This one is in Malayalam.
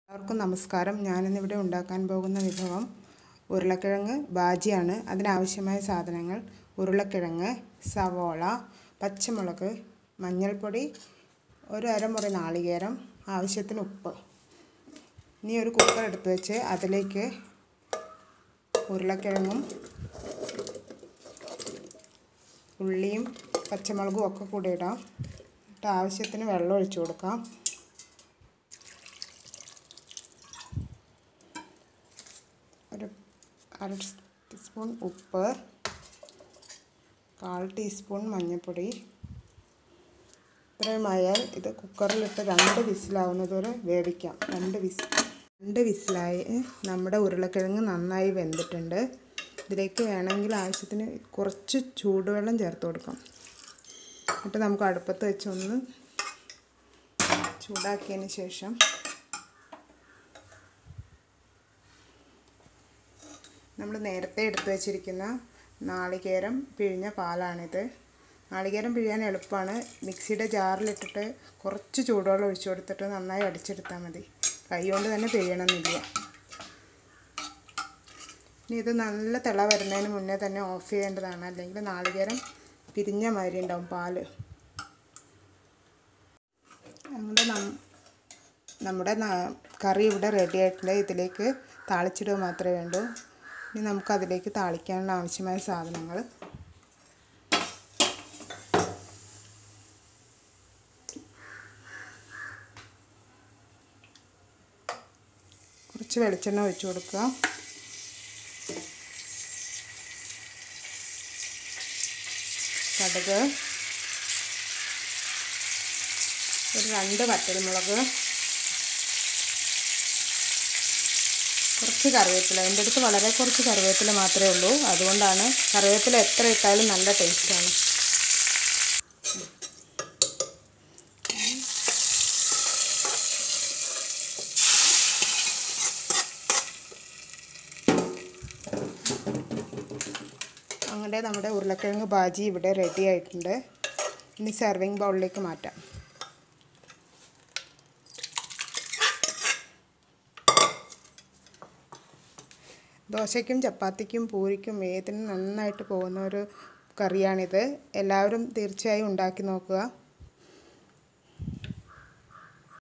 എല്ലാവർക്കും നമസ്കാരം ഞാനിന്നിവിടെ ഉണ്ടാക്കാൻ പോകുന്ന വിഭവം ഉരുളക്കിഴങ്ങ് ബാജിയാണ് അതിനാവശ്യമായ സാധനങ്ങൾ ഉരുളക്കിഴങ്ങ് സവോള പച്ചമുളക് മഞ്ഞൾപ്പൊടി ഒരു അരമുറി നാളികേരം ആവശ്യത്തിന് ഉപ്പ് ഇനി ഒരു കുക്കർ എടുത്ത് വെച്ച് അതിലേക്ക് ഉരുളക്കിഴങ്ങും ഉള്ളിയും പച്ചമുളകും ഒക്കെ കൂടി ഇടാം എന്നിട്ട് ആവശ്യത്തിന് വെള്ളം ഒഴിച്ചു കൊടുക്കാം ഒരു അര ടീസ്പൂൺ ഉപ്പ് കാൽ ടീസ്പൂൺ മഞ്ഞൾപ്പൊടി ഇത്രയുമായാൽ ഇത് കുക്കറിലിട്ട് രണ്ട് വിസിലാവുന്നത് വരെ വേവിക്കാം രണ്ട് വിസ് രണ്ട് വിസിലായി നമ്മുടെ ഉരുളക്കിഴങ്ങ് നന്നായി വെന്തിട്ടുണ്ട് ഇതിലേക്ക് വേണമെങ്കിൽ ആവശ്യത്തിന് കുറച്ച് ചൂടുവെള്ളം ചേർത്ത് കൊടുക്കാം എന്നിട്ട് നമുക്ക് അടുപ്പത്ത് വെച്ചൊന്ന് ചൂടാക്കിയതിന് ശേഷം നമ്മൾ നേരത്തെ എടുത്തു വച്ചിരിക്കുന്ന നാളികേരം പിഴിഞ്ഞ പാലാണിത് നാളികേരം പിഴിയാൻ എളുപ്പമാണ് മിക്സിയുടെ ജാറിലിട്ടിട്ട് കുറച്ച് ചൂടുവെള്ളം ഒഴിച്ചു കൊടുത്തിട്ട് നന്നായി അടിച്ചെടുത്താൽ മതി കൈ കൊണ്ട് തന്നെ പിഴിയണമെന്നില്ല ഇനി ഇത് നല്ല തിള വരുന്നതിന് മുന്നേ തന്നെ ഓഫ് ചെയ്യേണ്ടതാണ് അല്ലെങ്കിൽ നാളികേരം പിരിഞ്ഞ മാതിരി ഉണ്ടാവും പാല് അങ്ങനെ നമ്മുടെ കറി ഇവിടെ റെഡി ആയിട്ടുണ്ട് ഇതിലേക്ക് താളിച്ചിടുക മാത്രമേ വേണ്ടൂ ഇനി നമുക്ക് അതിലേക്ക് താളിക്കാനുള്ള ആവശ്യമായ സാധനങ്ങൾ കുറച്ച് വെളിച്ചെണ്ണ ഒഴിച്ചു കൊടുക്കുക കടുക് ഒരു രണ്ട് വറ്റൽമുളക് കുറച്ച് കറിവേപ്പില എൻ്റെ അടുത്ത് വളരെ കുറച്ച് കറിവേപ്പില മാത്രമേ ഉള്ളൂ അതുകൊണ്ടാണ് കറിവേപ്പില എത്ര ഇട്ടാലും നല്ല ടേസ്റ്റാണ് അങ്ങനെ നമ്മുടെ ഉരുളക്കിഴങ്ങ് ബാജി ഇവിടെ റെഡി ആയിട്ടുണ്ട് ഇനി സെർവിങ് ബൗളിലേക്ക് മാറ്റാം ദോശയ്ക്കും ചപ്പാത്തിക്കും പൂരിക്കും ഏതിനും നന്നായിട്ട് പോകുന്ന ഒരു കറിയാണിത് എല്ലാവരും തീർച്ചയായും ഉണ്ടാക്കി നോക്കുക